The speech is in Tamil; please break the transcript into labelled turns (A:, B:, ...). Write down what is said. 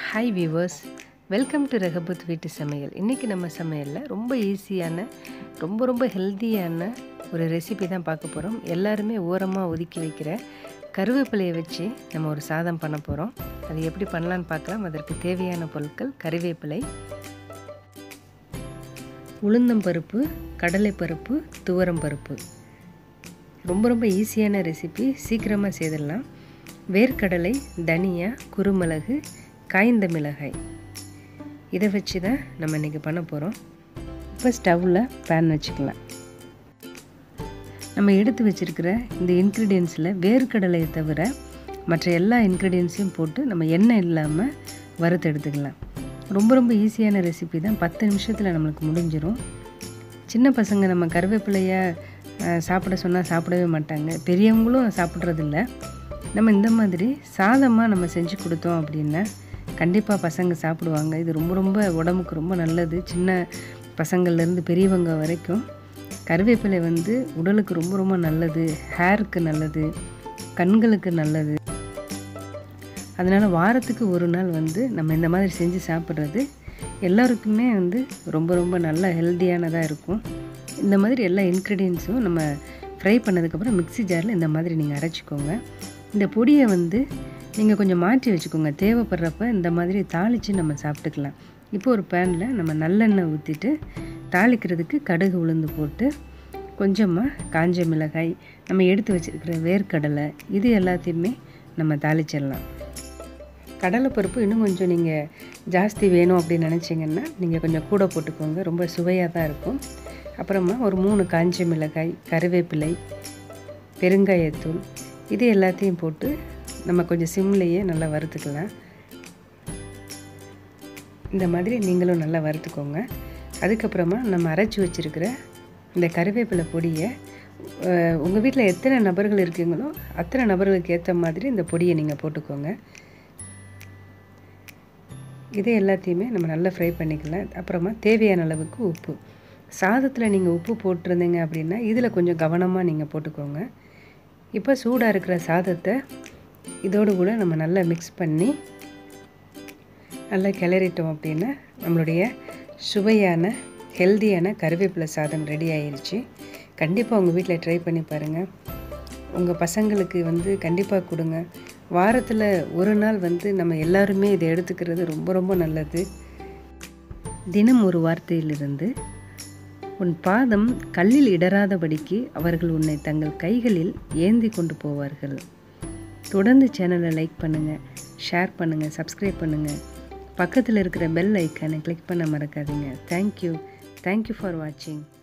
A: ஹாய் வியூவர்ஸ் வெல்கம் டு ரகபுத் வீட்டு சமையல் இன்றைக்கி நம்ம சமையலில் ரொம்ப ஈஸியான ரொம்ப ரொம்ப ஹெல்த்தியான ஒரு ரெசிபி தான் பார்க்க போகிறோம் எல்லாருமே ஓரமாக ஒதுக்கி வைக்கிற கருவேப்பிலையை வச்சு நம்ம ஒரு சாதம் பண்ண போகிறோம் அது எப்படி பண்ணலான்னு பார்க்கலாம் அதற்கு தேவையான பொருட்கள் கருவேப்பிலை உளுந்தம்பருப்பு கடலைப்பருப்பு துவரம்பருப்பு ரொம்ப ரொம்ப ஈஸியான ரெசிபி சீக்கிரமாக செய்திடலாம் வேர்க்கடலை தனியா குருமிளகு காய்ந்த மிளகாய் இதை வச்சு தான் நம்ம இன்றைக்கி பண்ண போகிறோம் இப்போ ஸ்டவ்வில் பேன் வச்சுக்கலாம் நம்ம எடுத்து வச்சுருக்கிற இந்த இன்க்ரீடியன்ஸில் வேர்க்கடலையை தவிர மற்ற எல்லா இன்க்ரீடியன்ஸையும் போட்டு நம்ம எண்ணெய் இல்லாமல் வறுத்து எடுத்துக்கலாம் ரொம்ப ரொம்ப ஈஸியான ரெசிபி தான் பத்து நிமிஷத்தில் நம்மளுக்கு முடிஞ்சிடும் சின்ன பசங்க நம்ம கருவேப்பிலையை சாப்பிட சொன்னால் சாப்பிடவே மாட்டாங்க பெரியவங்களும் சாப்பிட்றதில்ல நம்ம இந்த மாதிரி சாதமாக நம்ம செஞ்சு கொடுத்தோம் அப்படின்னா கண்டிப்பாக பசங்க சாப்பிடுவாங்க இது ரொம்ப ரொம்ப உடம்புக்கு ரொம்ப நல்லது சின்ன பசங்கள்லேருந்து பெரியவங்க வரைக்கும் கருவேப்பிலை வந்து உடலுக்கு ரொம்ப ரொம்ப நல்லது ஹேருக்கு நல்லது கண்களுக்கு நல்லது அதனால் வாரத்துக்கு ஒரு நாள் வந்து நம்ம இந்த மாதிரி செஞ்சு சாப்பிட்றது எல்லாருக்குமே வந்து ரொம்ப ரொம்ப நல்ல ஹெல்த்தியானதாக இருக்கும் இந்த மாதிரி எல்லா இன்க்ரீடியன்ஸும் நம்ம ஃப்ரை பண்ணதுக்கப்புறம் மிக்ஸி ஜாரில் இந்த மாதிரி நீங்கள் அரைச்சிக்கோங்க இந்த பொடியை வந்து நீங்கள் கொஞ்சம் மாற்றி வச்சுக்கோங்க தேவைப்படுறப்ப இந்த மாதிரி தாளித்து நம்ம சாப்பிட்டுக்கலாம் இப்போ ஒரு பேனில் நம்ம நல்லெண்ணெய் ஊற்றிட்டு தாளிக்கிறதுக்கு கடுகு உளுந்து போட்டு கொஞ்சமாக காஞ்ச மிளகாய் நம்ம எடுத்து வச்சுருக்கிற வேர்க்கடலை இது எல்லாத்தையுமே நம்ம தாளிச்சிடலாம் கடலைப்பருப்பு இன்னும் கொஞ்சம் நீங்கள் ஜாஸ்தி வேணும் அப்படின்னு நினச்சிங்கன்னா நீங்கள் கொஞ்சம் கூட போட்டுக்கோங்க ரொம்ப சுவையாக தான் இருக்கும் அப்புறமா ஒரு மூணு காஞ்ச மிளகாய் கருவேப்பிலை பெருங்காயத்தூள் இது எல்லாத்தையும் போட்டு நம்ம கொஞ்சம் சிம்லேயே நல்லா வறுத்துக்கலாம் இந்த மாதிரி நீங்களும் நல்லா வறுத்துக்கோங்க அதுக்கப்புறமா நம்ம அரைச்சி வச்சுருக்கிற இந்த கருவேப்பிலை பொடியை உங்கள் வீட்டில் எத்தனை நபர்கள் இருக்கீங்களோ அத்தனை நபர்களுக்கு ஏற்ற மாதிரி இந்த பொடியை நீங்கள் போட்டுக்கோங்க இதை எல்லாத்தையுமே நம்ம நல்லா ஃப்ரை பண்ணிக்கலாம் அப்புறமா தேவையான அளவுக்கு உப்பு சாதத்தில் நீங்கள் உப்பு போட்டிருந்தீங்க அப்படின்னா இதில் கொஞ்சம் கவனமாக நீங்கள் போட்டுக்கோங்க இப்போ சூடாக இருக்கிற சாதத்தை இதோடு கூட நம்ம நல்லா மிக்ஸ் பண்ணி நல்லா கிளறிட்டோம் அப்படின்னா நம்மளுடைய சுவையான ஹெல்த்தியான கருவேப்பிலை சாதம் ரெடி ஆயிடுச்சு கண்டிப்பாக உங்கள் வீட்டில் ட்ரை பண்ணி பாருங்கள் உங்கள் பசங்களுக்கு வந்து கண்டிப்பாக கொடுங்க வாரத்தில் ஒரு நாள் வந்து நம்ம எல்லாருமே இதை எடுத்துக்கிறது ரொம்ப ரொம்ப நல்லது தினம் ஒரு வார்த்தையிலிருந்து உன் பாதம் கல்லில் இடராதபடிக்கு அவர்கள் உன்னை தங்கள் கைகளில் ஏந்தி கொண்டு போவார்கள் தொடர்ந்து சேனலை லைக் பண்ணுங்கள் ஷேர் பண்ணுங்கள் சப்ஸ்கிரைப் பண்ணுங்கள் பக்கத்தில் இருக்கிற பெல் ஐக்கானை கிளிக் பண்ண மறக்காதீங்க தேங்க்யூ தேங்க்யூ ஃபார் வாட்சிங்